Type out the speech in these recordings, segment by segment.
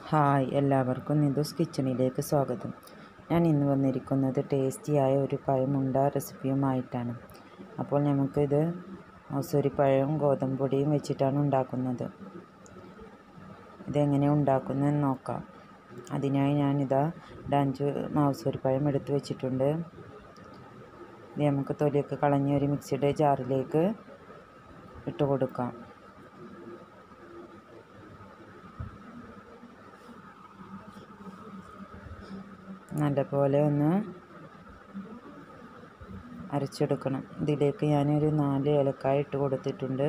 hi എല്ലാവർക്കും നിതുസ് കിച്ചണിലേക്ക് സ്വാഗതം ഞാൻ ഇന്ന് വന്നിരിക്കുന്നത് ടേസ്റ്റിയായ ഒരു പഴമുണ്ട റെസിപ്പിയുമായിട്ടാണ് അപ്പോൾ നമുക്കിത് മസൂരിപ്പഴവും ഗോതമ്പ് പൊടിയും വെച്ചിട്ടാണ് ഉണ്ടാക്കുന്നത് ഇതെങ്ങനെ ഉണ്ടാക്കുന്നതെന്ന് നോക്കാം അതിനായി ഞാനിതാ ഒരു അഞ്ച് മസൂരിപ്പഴം എടുത്ത് വെച്ചിട്ടുണ്ട് ഇത് നമുക്ക് തൊലിയൊക്കെ കളഞ്ഞ് ഒരു മിക്സിയുടെ ജാറിലേക്ക് ഇട്ട് കൊടുക്കാം നല്ലപോലെ ഒന്ന് അരച്ചെടുക്കണം ഇതിലേക്ക് ഞാനൊരു നാല് ഏലക്കായ ഇട്ട് കൊടുത്തിട്ടുണ്ട്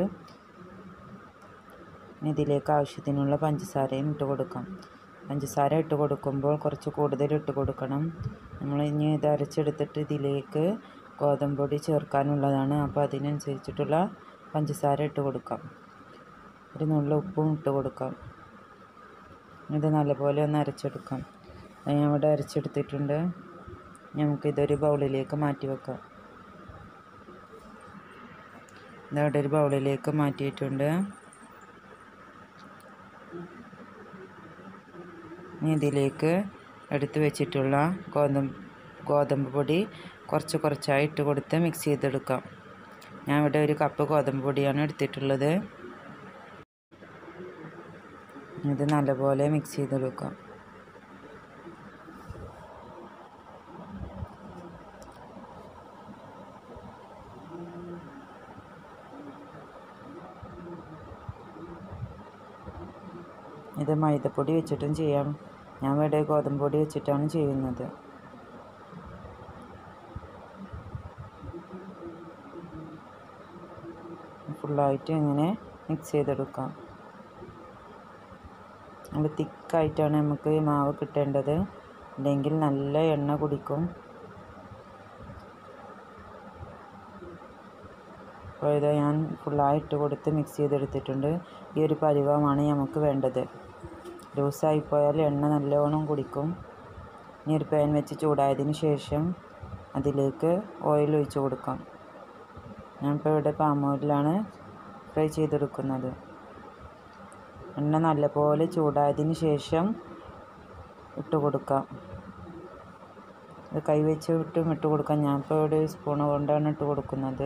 ഇനി ഇതിലേക്ക് ആവശ്യത്തിനുള്ള പഞ്ചസാരയും ഇട്ട് കൊടുക്കാം പഞ്ചസാര ഇട്ട് കൊടുക്കുമ്പോൾ കുറച്ച് കൂടുതൽ ഇട്ട് കൊടുക്കണം നമ്മൾ ഇനി ഇത് അരച്ചെടുത്തിട്ട് ഇതിലേക്ക് ഗോതമ്പ് പൊടി ചേർക്കാനുള്ളതാണ് അപ്പോൾ അതിനനുസരിച്ചിട്ടുള്ള പഞ്ചസാര ഇട്ട് കൊടുക്കാം ഒരു നുള്ള ഉപ്പും ഇട്ട് കൊടുക്കാം ഇത് നല്ലപോലെ ഒന്ന് അരച്ചെടുക്കാം അത് ഞാൻ ഇവിടെ അരച്ചെടുത്തിട്ടുണ്ട് നമുക്കിതൊരു ബൗളിലേക്ക് മാറ്റി വെക്കാം ഇതവിടെ ഒരു ബൗളിലേക്ക് മാറ്റിയിട്ടുണ്ട് ഇനി ഇതിലേക്ക് എടുത്ത് വെച്ചിട്ടുള്ള ഗോതമ്പ് ഗോതമ്പ് പൊടി കുറച്ച് കുറച്ചായി ഇട്ട് കൊടുത്ത് മിക്സ് ചെയ്തെടുക്കാം ഞാൻ ഇവിടെ ഒരു കപ്പ് ഗോതമ്പ് പൊടിയാണ് എടുത്തിട്ടുള്ളത് ഇത് നല്ലപോലെ മിക്സ് ചെയ്തെടുക്കാം ഇത് മൈദപ്പൊടി വെച്ചിട്ടും ചെയ്യാം ഞാൻ ഇവിടെ ഗോതമ്പ് പൊടി വെച്ചിട്ടാണ് ചെയ്യുന്നത് ഫുള്ളായിട്ട് ഇങ്ങനെ മിക്സ് ചെയ്തെടുക്കാം നല്ല തിക്കായിട്ടാണ് നമുക്ക് ഈ മാവ് കിട്ടേണ്ടത് അല്ലെങ്കിൽ നല്ല എണ്ണ കുടിക്കും അപ്പോൾ ഇത് ഞാൻ ഫുള്ളായിട്ട് കൊടുത്ത് മിക്സ് ചെയ്തെടുത്തിട്ടുണ്ട് ഈ ഒരു പരിവമാണ് നമുക്ക് വേണ്ടത് ലൂസായിപ്പോയാൽ എണ്ണ നല്ലോണം കുടിക്കും ഇനി ഒരു പാൻ വെച്ച് ചൂടായതിന് ശേഷം അതിലേക്ക് ഓയിൽ ഒഴിച്ച് കൊടുക്കാം ഞാനിപ്പോൾ ഇവിടെ പാം ഓയിലാണ് ഫ്രൈ ചെയ്തെടുക്കുന്നത് എണ്ണ നല്ലപോലെ ചൂടായതിന് ശേഷം ഇട്ട് കൊടുക്കാം ഇത് കൈ വെച്ച് ഇട്ടും ഇട്ട് കൊടുക്കാം ഞാനിപ്പോൾ ഇവിടെ സ്പൂൺ കൊണ്ടാണ് ഇട്ട് കൊടുക്കുന്നത്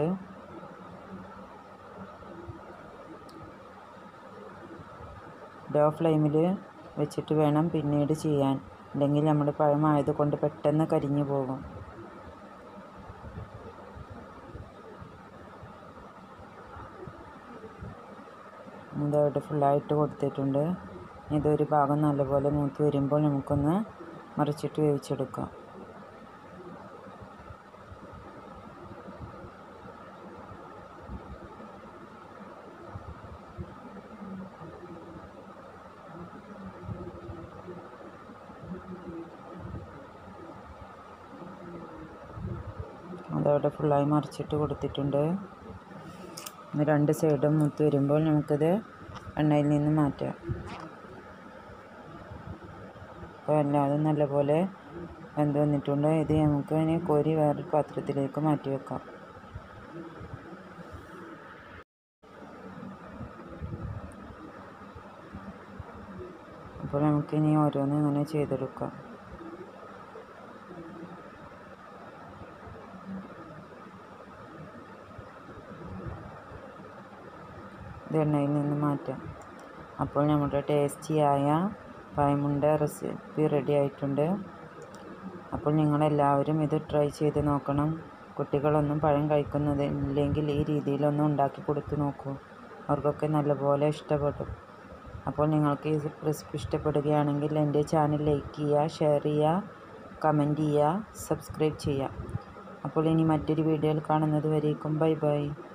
ലോ ഫ്ലെയിമിൽ വെച്ചിട്ട് വേണം പിന്നീട് ചെയ്യാൻ അല്ലെങ്കിൽ നമ്മുടെ പഴമായത് കൊണ്ട് പെട്ടെന്ന് കരിഞ്ഞു പോകും ഇതവിടെ ഫുള്ളായിട്ട് കൊടുത്തിട്ടുണ്ട് ഇതൊരു ഭാഗം നല്ലപോലെ മൂത്ത് വരുമ്പോൾ നമുക്കൊന്ന് മറിച്ചിട്ട് വേവിച്ചെടുക്കാം അതവിടെ ഫുള്ളായി മറിച്ചിട്ട് കൊടുത്തിട്ടുണ്ട് രണ്ട് സൈഡും മുത്ത് വരുമ്പോൾ നമുക്കിത് എണ്ണയിൽ നിന്ന് മാറ്റാം അപ്പോൾ എല്ലാതും നല്ലപോലെ വെന്ത് വന്നിട്ടുണ്ട് ഇത് നമുക്ക് ഇനി കോരി വേറൊരു പാത്രത്തിലേക്ക് മാറ്റി വെക്കാം അപ്പോൾ നമുക്കിനി ഓരോന്ന് ഇങ്ങനെ ചെയ്തെടുക്കാം ഇത് എണ്ണയിൽ നിന്ന് മാറ്റാം അപ്പോൾ നമ്മുടെ ടേസ്റ്റിയായ പഴമുണ്ട റെസിപ്പി റെഡി ആയിട്ടുണ്ട് അപ്പോൾ നിങ്ങളെല്ലാവരും ഇത് ട്രൈ ചെയ്ത് നോക്കണം കുട്ടികളൊന്നും പഴം കഴിക്കുന്നതില്ലെങ്കിൽ ഈ രീതിയിലൊന്നും ഉണ്ടാക്കി കൊടുത്തു നോക്കൂ അവർക്കൊക്കെ നല്ലപോലെ ഇഷ്ടപ്പെടും അപ്പോൾ നിങ്ങൾക്ക് ഈ റെസിപ്പി ഇഷ്ടപ്പെടുകയാണെങ്കിൽ എൻ്റെ ചാനൽ ലൈക്ക് ചെയ്യുക ഷെയർ ചെയ്യുക കമൻറ്റ് ചെയ്യുക സബ്സ്ക്രൈബ് ചെയ്യുക അപ്പോൾ ഇനി മറ്റൊരു വീഡിയോയിൽ കാണുന്നത് വരേക്കും ബൈ ബൈ